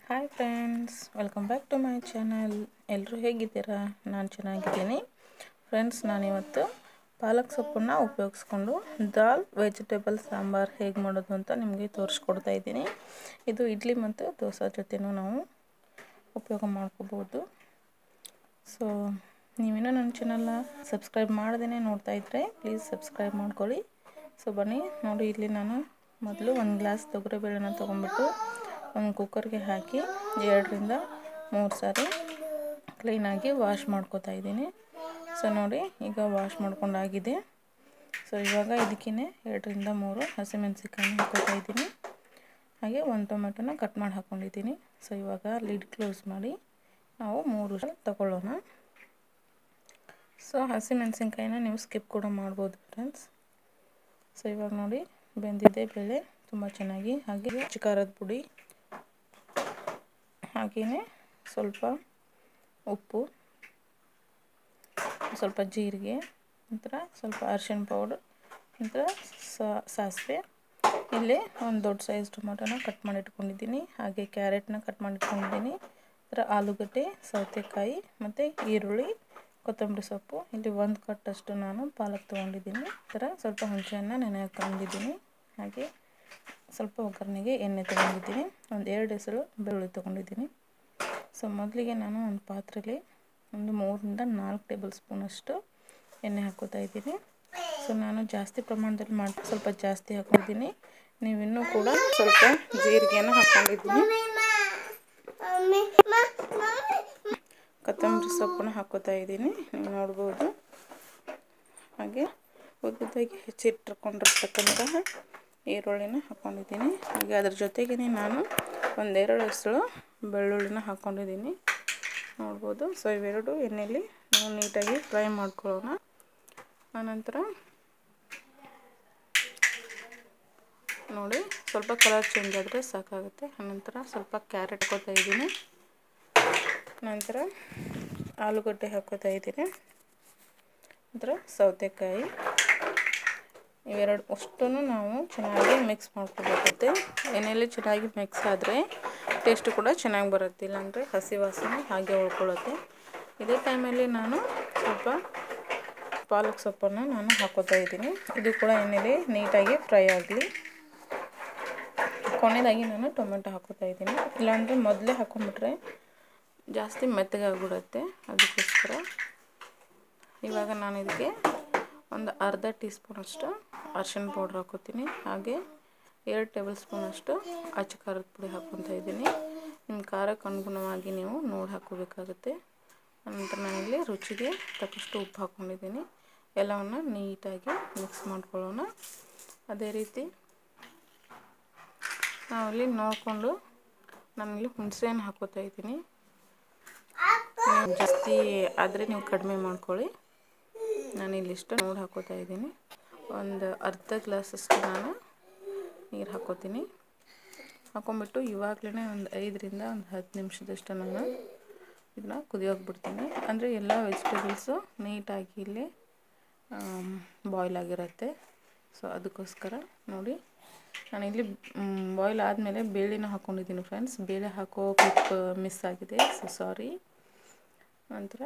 hi friends welcome back to my channel ಎಲ್ಲರೂ ಹೇಗಿದ್ದೀರಾ ನಾನು ಚೆನ್ನಾಗಿದ್ದೀನಿ ಫ್ರೆಂಡ್ಸ್ ನಾನಿವತ್ತು ಪಾಲಕ್ ಸೊಪ್ಪನ್ನು ಉಪಯೋಗಿಸ್ಕೊಂಡು ದಾಲ್ ವೆಜಿಟೇಬಲ್ ಸಾಂಬಾರು ಹೇಗೆ ಮಾಡೋದು ಅಂತ ನಿಮಗೆ ತೋರಿಸ್ಕೊಡ್ತಾ ಇದ್ದೀನಿ ಇದು ಇಡ್ಲಿ ಮತ್ತು ದೋಸೆ ಜೊತೆನೂ ನಾವು ಉಪಯೋಗ ಮಾಡ್ಕೋಬೋದು ಸೊ ನೀವೇನೋ ನನ್ನ ಚಾನಲ್ನ ಸಬ್ಸ್ಕ್ರೈಬ್ ಮಾಡ್ದೇ ನೋಡ್ತಾ ಇದ್ದರೆ ಪ್ಲೀಸ್ ಸಬ್ಸ್ಕ್ರೈಬ್ ಮಾಡ್ಕೊಳ್ಳಿ ಸೊ ಬನ್ನಿ ನೋಡಿ ಇಲ್ಲಿ ನಾನು ಮೊದಲು ಒಂದು ಗ್ಲಾಸ್ ತೊಗರಿಬೇಳೆನ ತೊಗೊಂಡ್ಬಿಟ್ಟು ಒಂದು ಕುಕ್ಕರ್ಗೆ ಹಾಕಿ ಎರಡರಿಂದ ಮೂರು ಸಾರಿ ಕ್ಲೀನಾಗಿ ವಾಶ್ ಮಾಡ್ಕೋತಾ ಇದ್ದೀನಿ ಸೊ ನೋಡಿ ಈಗ ವಾಶ್ ಮಾಡ್ಕೊಂಡಾಗಿದೆ ಸೊ ಇವಾಗ ಇದಕ್ಕೇ ಎರಡರಿಂದ ಮೂರು ಹಸಿಮೆಣಸಿಕಾಯಿ ಹಾಕೋತಾ ಇದ್ದೀನಿ ಹಾಗೆ ಒಂದು ಟೊಮೆಟೊನ ಕಟ್ ಮಾಡಿ ಹಾಕ್ಕೊಂಡಿದ್ದೀನಿ ಸೊ ಇವಾಗ ಲಿಡ್ ಕ್ಲೋಸ್ ಮಾಡಿ ನಾವು ಮೂರು ತಗೊಳ್ಳೋಣ ಸೊ ಹಸಿಮೆಣಸಿನ್ಕಾಯಿನ ನೀವು ಸ್ಕಿಪ್ ಕೂಡ ಮಾಡ್ಬೋದು ಫ್ರೆಂಡ್ಸ್ ಸೊ ಇವಾಗ ನೋಡಿ ಬೆಂದಿದೆ ಬೇಳೆ ತುಂಬ ಚೆನ್ನಾಗಿ ಹಾಗೆ ಖಾರದ ಪುಡಿ ಹಾಗೆಯೇ ಸ್ವಲ್ಪ ಉಪ್ಪು ಸ್ವಲ್ಪ ಜೀರಿಗೆ ನಂತರ ಸ್ವಲ್ಪ ಅರಿಶಿಣ ಪೌಡರ್ ನಂತರ ಸಾಸಿವೆ ಇಲ್ಲಿ ಒಂದು ದೊಡ್ಡ ಸೈಜ್ ಟೊಮೊಟೊನ ಕಟ್ ಮಾಡಿ ಇಟ್ಕೊಂಡಿದ್ದೀನಿ ಹಾಗೆ ಕ್ಯಾರೆಟ್ನ ಕಟ್ ಮಾಡಿ ಇಟ್ಕೊಂಡಿದ್ದೀನಿ ನಂತರ ಆಲೂಗಡ್ಡೆ ಸೌತೆಕಾಯಿ ಮತ್ತು ಈರುಳ್ಳಿ ಕೊತ್ತಂಬರಿ ಸೊಪ್ಪು ಇಲ್ಲಿ ಒಂದು ಕಟ್ಟಷ್ಟು ನಾನು ಪಾಲಕ್ ತೊಗೊಂಡಿದ್ದೀನಿ ಥರ ಸ್ವಲ್ಪ ಹುಣಸೆಹಣ್ಣ ನೆನೆ ಹಾಕೊಂಡಿದ್ದೀನಿ ಹಾಗೆ ಸ್ವಲ್ಪ ಒಗ್ಗರಣೆಗೆ ಎಣ್ಣೆ ತೊಗೊಂಡಿದ್ದೀನಿ ಒಂದು ಎರಡು ಹೆಸರು ಬೆಳ್ಳುಳ್ಳಿ ತೊಗೊಂಡಿದ್ದೀನಿ ಸೊ ಮೊದಲಿಗೆ ನಾನು ಒಂದು ಪಾತ್ರೆಯಲ್ಲಿ ಒಂದು ಮೂರರಿಂದ ನಾಲ್ಕು ಟೇಬಲ್ ಸ್ಪೂನಷ್ಟು ಎಣ್ಣೆ ಹಾಕೋತಾ ಇದ್ದೀನಿ ಸೊ ನಾನು ಜಾಸ್ತಿ ಪ್ರಮಾಣದಲ್ಲಿ ಮಾಡಿ ಸ್ವಲ್ಪ ಜಾಸ್ತಿ ಹಾಕೊಂಡಿದ್ದೀನಿ ನೀವಿನ್ನೂ ಕೂಡ ಸ್ವಲ್ಪ ಜೀರಿಗೆನ ಹಾಕ್ಕೊಂಡಿದ್ದೀನಿ ಕೊತ್ತಂಬರಿ ಸೊಪ್ಪನ್ನು ಹಾಕೋತಾ ಇದ್ದೀನಿ ನೀವು ನೋಡ್ಬೋದು ಹಾಗೆ ಉದ್ದದಾಗಿ ಹೆಚ್ಚಿಟ್ಟಿಟ್ಕೊಂಡಿರ್ತಕ್ಕಂತಹ ಈರುಳ್ಳಿನ ಹಾಕ್ಕೊಂಡಿದ್ದೀನಿ ಹಾಗೆ ಅದ್ರ ಜೊತೆಗೇ ನಾನು ಒಂದೆರಡು ಹೆಸರು ಬೆಳ್ಳುಳ್ಳಿನ ಹಾಕ್ಕೊಂಡಿದ್ದೀನಿ ನೋಡ್ಬೋದು ಸೊ ಇವೆರಡು ಎಣ್ಣೆಯಲ್ಲಿ ನಾವು ನೀಟಾಗಿ ಫ್ರೈ ಮಾಡ್ಕೊಳ್ಳೋಣ ಆನಂತರ ನೋಡಿ ಸ್ವಲ್ಪ ಕಲರ್ ಚೇಂಜ್ ಆದರೆ ಸಾಕಾಗುತ್ತೆ ಆನಂತರ ಸ್ವಲ್ಪ ಕ್ಯಾರೆಟ್ ಹಾಕೋತಾ ಇದ್ದೀನಿ ನಂತರ ಆಲೂಗಡ್ಡೆ ಹಾಕೋತಾ ಇದ್ದೀನಿ ನಂತರ ಸೌತೆಕಾಯಿ ಇವೆರಡು ಅಷ್ಟೂ ನಾವು ಚೆನ್ನಾಗಿ ಮಿಕ್ಸ್ ಮಾಡ್ಕೋಬೇಕಾಗುತ್ತೆ ಎಣ್ಣೆಯಲ್ಲಿ ಚೆನ್ನಾಗಿ ಮಿಕ್ಸ್ ಆದರೆ ಟೇಸ್ಟ್ ಕೂಡ ಚೆನ್ನಾಗಿ ಬರುತ್ತೆ ಇಲ್ಲಾಂದರೆ ಹಸಿ ವಾಸನೆ ಹಾಗೆ ಉಳ್ಕೊಳ್ಳುತ್ತೆ ಇದೇ ಟೈಮಲ್ಲಿ ನಾನು ಸ್ವಲ್ಪ ಪಾಲಕ್ ಸೊಪ್ಪನ್ನು ನಾನು ಹಾಕೋತಾ ಇದ್ದೀನಿ ಇದು ಕೂಡ ಎಣ್ಣೆಲಿ ನೀಟಾಗಿ ಫ್ರೈ ಆಗಲಿ ಕೊನೆಯದಾಗಿ ನಾನು ಟೊಮೆಟೊ ಹಾಕೋತಾ ಇದ್ದೀನಿ ಇಲ್ಲಾಂದರೆ ಮೊದಲೇ ಹಾಕೊಂಡ್ಬಿಟ್ರೆ ಜಾಸ್ತಿ ಮೆತ್ತಗಾಗ್ಬಿಡುತ್ತೆ ಅದಕ್ಕೋಸ್ಕರ ಇವಾಗ ನಾನು ಇದಕ್ಕೆ ಒಂದು ಅರ್ಧ ಟೀ ಸ್ಪೂನಷ್ಟು ಅರ್ಶಿಣ ಪೌಡ್ರ್ ಹಾಕೋತೀನಿ ಹಾಗೆ ಎರಡು ಟೇಬಲ್ ಸ್ಪೂನಷ್ಟು ಅಚ್ಚ ಖಾರದ ಪುಡಿ ಹಾಕ್ಕೊತಾ ಇದ್ದೀನಿ ನಿಮ್ಮ ಖಾರಕ್ಕೆ ಅನುಗುಣವಾಗಿ ನೀವು ನೋಡಿ ಹಾಕೋಬೇಕಾಗುತ್ತೆ ನಂತರ ನಾನಿಲ್ಲಿ ರುಚಿಗೆ ತಕ್ಕಷ್ಟು ಉಪ್ಪು ಹಾಕ್ಕೊಂಡಿದ್ದೀನಿ ಎಲ್ಲವನ್ನು ನೀಟಾಗಿ ಮಿಕ್ಸ್ ಮಾಡ್ಕೊಳ್ಳೋಣ ಅದೇ ರೀತಿ ನಾವಿಲ್ಲಿ ನೋಡಿಕೊಂಡು ನಾನಿಲ್ಲಿ ಹುಣಸೆಹಣ್ಣು ಹಾಕೋತಾ ಇದ್ದೀನಿ ನೀವು ಜಾಸ್ತಿ ಆದರೆ ನೀವು ಕಡಿಮೆ ಮಾಡ್ಕೊಳ್ಳಿ ನಾನು ಇಲ್ಲಿಷ್ಟು ನೋಡಿ ಹಾಕೋತಾ ಇದ್ದೀನಿ ಒಂದು ಅರ್ಧ ಗ್ಲಾಸಷ್ಟು ನಾನು ನೀರು ಹಾಕೋತೀನಿ ಹಾಕೊಂಡ್ಬಿಟ್ಟು ಇವಾಗಲೇ ಒಂದು ಐದರಿಂದ ಒಂದು ಹತ್ತು ನಿಮಿಷದಷ್ಟು ನಾನು ಇದನ್ನ ಕುದಿಯೋಕೆ ಬಿಡ್ತೀನಿ ಅಂದರೆ ಎಲ್ಲ ವೆಜಿಟೇಬಲ್ಸು ನೀಟಾಗಿ ಇಲ್ಲಿ ಬಾಯ್ಲ್ ಆಗಿರುತ್ತೆ ಸೊ ಅದಕ್ಕೋಸ್ಕರ ನೋಡಿ ನಾನಿಲ್ಲಿ ಬಾಯ್ಲ್ ಆದಮೇಲೆ ಬೇಳೆನ ಹಾಕ್ಕೊಂಡಿದ್ದೀನಿ ಫ್ರೆಂಡ್ಸ್ ಬೇಳೆ ಹಾಕೋ ಕ್ಲಿಪ್ ಮಿಸ್ ಆಗಿದೆ ಸೊ ಸಾರಿ ನಂತರ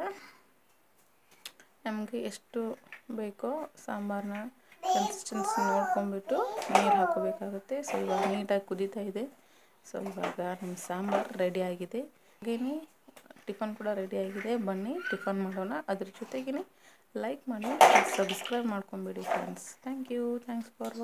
ನಮಗೆ ಎಷ್ಟು ಬೇಕೋ ಸಾಂಬಾರನ್ನ ಕನ್ಸಿಸ್ಟೆನ್ಸಿ ನೋಡ್ಕೊಂಬಿಟ್ಟು ನೀರು ಹಾಕೋಬೇಕಾಗುತ್ತೆ ಸೊ ಇವಾಗ ನೀಟಾಗಿ ಕುದೀತಾ ಇದೆ ಸೊ ಇವಾಗ ನಮ್ಮ ಸಾಂಬಾರು ರೆಡಿ ಆಗಿದೆ ಹಾಗೇನೆ ಟಿಫನ್ ಕೂಡ ರೆಡಿ ಆಗಿದೆ ಬನ್ನಿ ಟಿಫನ್ ಮಾಡೋಣ ಅದ್ರ ಜೊತೆಗೇ ಲೈಕ್ ಮಾಡಿ ಸಬ್ಸ್ಕ್ರೈಬ್ ಮಾಡ್ಕೊಂಬಿಡಿ friends thank you thanks for